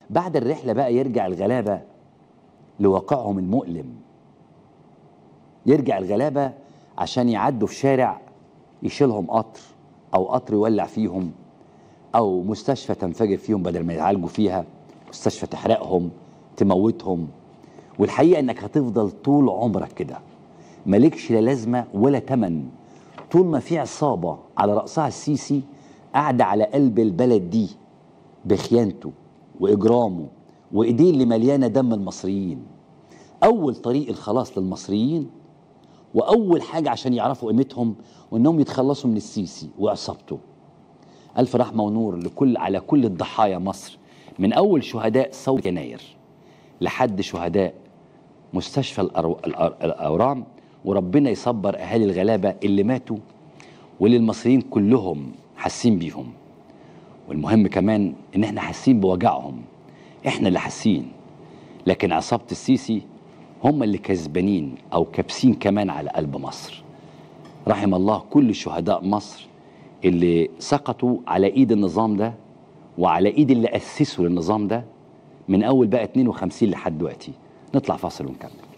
بعد الرحلة بقى يرجع الغلابة لواقعهم المؤلم يرجع الغلابة عشان يعدوا في شارع يشيلهم قطر أو قطر يولع فيهم أو مستشفى تنفجر فيهم بدل ما يتعالجوا فيها مستشفى تحرقهم تموتهم والحقيقة إنك هتفضل طول عمرك كده مالكش لا لازمة ولا تمن طول ما في عصابة على رأسها السيسي قاعدة على قلب البلد دي بخيانته وإجرامه وإيديه اللي مليانة دم المصريين أول طريق الخلاص للمصريين وأول حاجة عشان يعرفوا قيمتهم وإنهم يتخلصوا من السيسي وعصابته ألف رحمة ونور لكل على كل الضحايا مصر من أول شهداء ثورة يناير لحد شهداء مستشفى الأرو... الأر... الأورام وربنا يصبر أهالي الغلابة اللي ماتوا واللي المصريين كلهم حاسين بيهم والمهم كمان إن إحنا حاسين بوجعهم إحنا اللي حاسين لكن عصابة السيسي هم اللي كسبانين أو كابسين كمان على قلب مصر رحم الله كل شهداء مصر اللي سقطوا على ايد النظام ده وعلى ايد اللي اسسوا للنظام ده من اول بقى 52 لحد دلوقتي نطلع فاصل ونكمل